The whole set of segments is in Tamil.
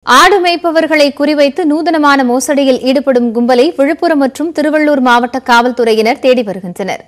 ஆடு மேய்ப்பவர்களை குறிவைத்து நூதனமான மோசடியில் ஈடுபடும் கும்பலை விழுப்புரம் மற்றும் திருவள்ளூர் மாவட்ட காவல்துறையினர் தேடி வருகின்றனர்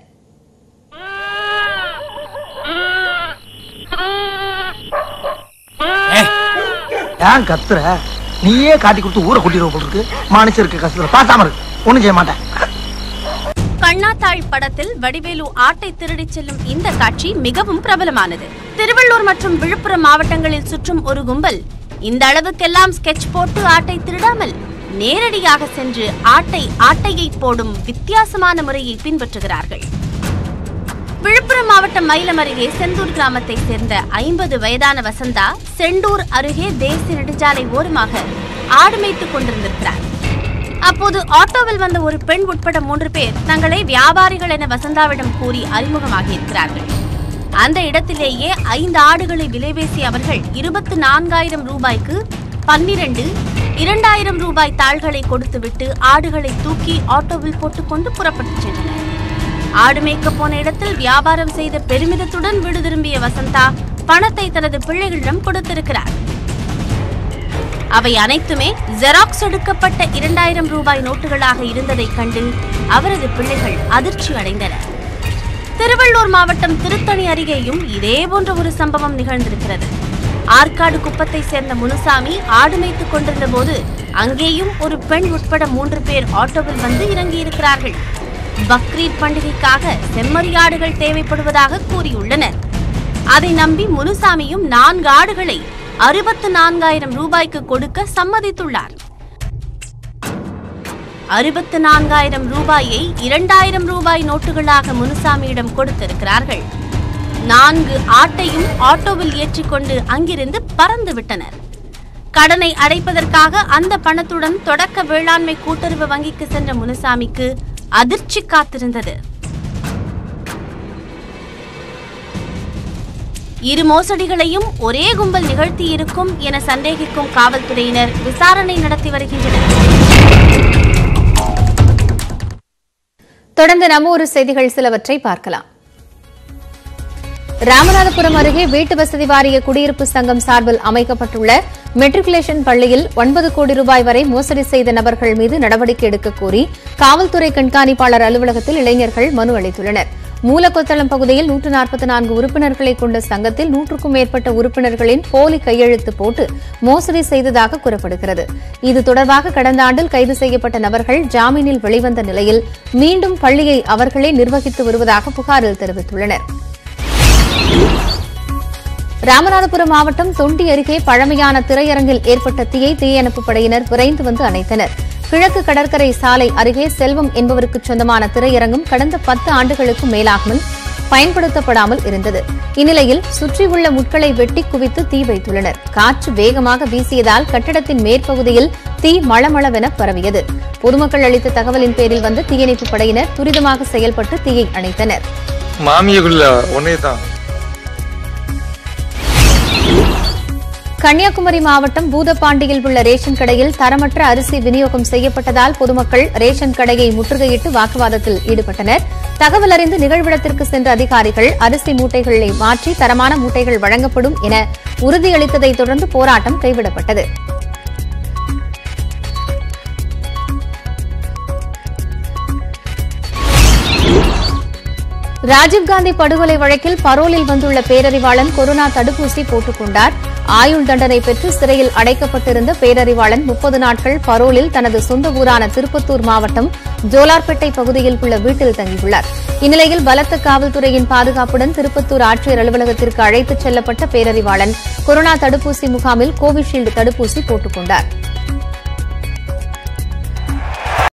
ஏன் கத்துற நீயே காட்டி கொடுத்து ஊரை கூட்டிடுவ போல இருக்கு மனுஷருக்கு கஷ்டத்துல பாசாம இருக்கு ஒண்ணும் செய்ய மாட்டேன் கண்ணாத்தாள் படத்தில் வடிவேலு ஆட்டை திருடிச் செல்லும் இந்த காட்சி மிகவும் பிரபலமானது திருவள்ளூர் மற்றும் விழுப்புரம் மாவட்டங்களில் சுற்றும் ஒரு கும்பல் இந்த அளவுக்கெல்லாம் ஸ்கெட்ச் போட்டு ஆட்டை திருடாமல் நேரடியாக சென்று ஆட்டை ஆட்டையை போடும் வித்தியாசமான முறையை பின்பற்றுகிறார்கள் விழுப்புரம் மாவட்டம் மயிலம் அருகே செந்தூர் கிராமத்தை சேர்ந்த ஐம்பது வயதான வசந்தா செண்டூர் அருகே தேசிய நெடுஞ்சாலை ஓரமாக ஆடு மேய்த்துக் கொண்டிருந்திருக்கிறார் அப்போது ஆட்டோவில் வந்த ஒரு பெண் உட்பட மூன்று பேர் தங்களை வியாபாரிகள் என வசந்தாவிடம் கூறி அறிமுகமாகியிருக்கிறார்கள் அந்த இடத்திலேயே ஐந்து ஆடுகளை விலைபேசி அவர்கள் இருபத்து நான்காயிரம் ரூபாய்க்கு பன்னிரண்டு இரண்டாயிரம் ரூபாய் தாள்களை கொடுத்துவிட்டு ஆடுகளை தூக்கி ஆட்டோவில் போட்டுக்கொண்டு புறப்பட்டுச் சென்றனர் ஆடு மேய்க்க போன இடத்தில் வியாபாரம் செய்த பெருமிதத்துடன் வீடு திரும்பிய வசந்தா பணத்தை தனது பிள்ளைகளிடம் கொடுத்திருக்கிறார் அவை அனைத்துமே ஜெராக்ஸ் எடுக்கப்பட்ட இரண்டாயிரம் ரூபாய் நோட்டுகளாக இருந்ததைக் கண்டு அவரது பிள்ளைகள் அதிர்ச்சி அடைந்தனர் திருவள்ளூர் மாவட்டம் திருத்தணி அருகேயும் இதே போன்ற ஒரு சம்பவம் நிகழ்ந்திருக்கிறது ஆற்காடு குப்பத்தை சேர்ந்த முனுசாமி ஆடு மேய்த்துக் கொண்டிருந்த போது அங்கேயும் ஒரு பெண் உட்பட மூன்று பேர் ஆட்டோவில் வந்து இறங்கியிருக்கிறார்கள் பக்ரீத் பண்டிகைக்காக செம்மறியாடுகள் தேவைப்படுவதாக கூறியுள்ளனர் அதை நம்பி முனுசாமியும் நான்கு ஆடுகளை அறுபத்து நான்காயிரம் ரூபாய்க்கு கொடுக்க சம்மதித்துள்ளார் அறுபத்து நான்காயிரம் ரூபாயை இரண்டாயிரம் ரூபாய் நோட்டுகளாக முனுசாமியிடம் கொடுத்திருக்கிறார்கள் நான்கு ஆட்டையும் ஆட்டோவில் ஏற்றிக்கொண்டு அங்கிருந்து பறந்து விட்டனர் கடனை அடைப்பதற்காக அந்த பணத்துடன் தொடக்க வேளாண்மை கூட்டுறவு வங்கிக்கு சென்ற முனுசாமிக்கு அதிர்ச்சி காத்திருந்தது இரு மோசடிகளையும் ஒரே கும்பல் நிகழ்த்தியிருக்கும் என சந்தேகிக்கும் காவல்துறையினர் விசாரணை நடத்தி வருகின்றனர் தொடர்ந்து நம்ம ஒரு செய்திகள் சிலவற்றை பார்க்கலாம் ராமநாதபுரம் அருகே வீட்டு வசதி வாரிய குடியிருப்பு சங்கம் சார்பில் அமைக்கப்பட்டுள்ள மெட்ரிகுலேஷன் பள்ளியில் ஒன்பது கோடி ரூபாய் வரை மோசடி செய்த நபர்கள் மீது நடவடிக்கை எடுக்க கோரி காவல்துறை கண்காணிப்பாளர் அலுவலகத்தில் இளைஞர்கள் மனு அளித்துள்ளனர் மூலக்கொத்தளம் பகுதியில் நூற்று நாற்பத்தி நான்கு உறுப்பினர்களை கொண்ட சங்கத்தில் நூற்றுக்கும் மேற்பட்ட உறுப்பினர்களின் போலி கையெழுத்து போட்டு மோசடி செய்ததாக கூறப்படுகிறது இது தொடர்பாக கடந்த ஆண்டில் கைது செய்யப்பட்ட நபர்கள் ஜாமீனில் வெளிவந்த நிலையில் மீண்டும் பள்ளியை அவர்களே நிர்வகித்து வருவதாக புகாரில் தெரிவித்துள்ளனர் ராமநாதபுரம் மாவட்டம் தொண்டி அருகே பழமையான திரையரங்கில் ஏற்பட்ட தீயை தீயணைப்புப் படையினர் விரைந்து வந்து அணைத்தனர் கிழக்கு கடற்கரை சாலை அருகே செல்வம் என்பவருக்கு சொந்தமான திரையரங்கும் கடந்த பத்து ஆண்டுகளுக்கும் மேலாகவும் பயன்படுத்தப்படாமல் இருந்தது இந்நிலையில் சுற்றியுள்ள முட்களை வெட்டி குவித்து தீ வைத்துள்ளனர் காற்று வேகமாக வீசியதால் கட்டடத்தின் மேற்பகுதியில் தீ மளமளவென பரவியது பொதுமக்கள் அளித்த தகவலின் பேரில் வந்த தீயணைப்புப் படையினர் துரிதமாக செயல்பட்டு தீயை அணைத்தனர் மாமியக்குள்ள ஒன்னே தான் கன்னியாகுமரி மாவட்டம் பூதப்பாண்டியில் உள்ள ரேஷன் கடையில் தரமற்ற அரிசி விநியோகம் செய்யப்பட்டதால் பொதுமக்கள் ரேஷன் கடையை முற்றுகையிட்டு வாக்குவாதத்தில் ஈடுபட்டனர் தகவல் அறிந்து நிகழ்விடத்திற்கு சென்ற அதிகாரிகள் அரிசி மூட்டைகளை மாற்றி தரமான மூட்டைகள் வழங்கப்படும் என உறுதியளித்ததைத் தொடர்ந்து போராட்டம் கைவிடப்பட்டது ராஜீவ்காந்தி படுகொலை வழக்கில் பரோலில் வந்துள்ள பேரறிவாளன் கொரோனா தடுப்பூசி போட்டுக் கொண்டார் ஆயுள் தண்டனை பெற்று சிறையில் அடைக்கப்பட்டிருந்த பேரறிவாளன் முப்பது நாட்கள் பரோலில் தனது சொந்த ஊரான திருப்பத்தூர் மாவட்டம் ஜோலார்பேட்டை பகுதியில் உள்ள வீட்டில் தங்கியுள்ளார் இந்நிலையில் பலத்த காவல்துறையின் பாதுகாப்புடன் திருப்பத்தூர் ஆட்சியர் அலுவலகத்திற்கு அழைத்துச் செல்லப்பட்ட பேரறிவாளன் கொரோனா தடுப்பூசி முகாமில் கோவிஷீல்டு தடுப்பூசி போட்டுக் கொண்டார்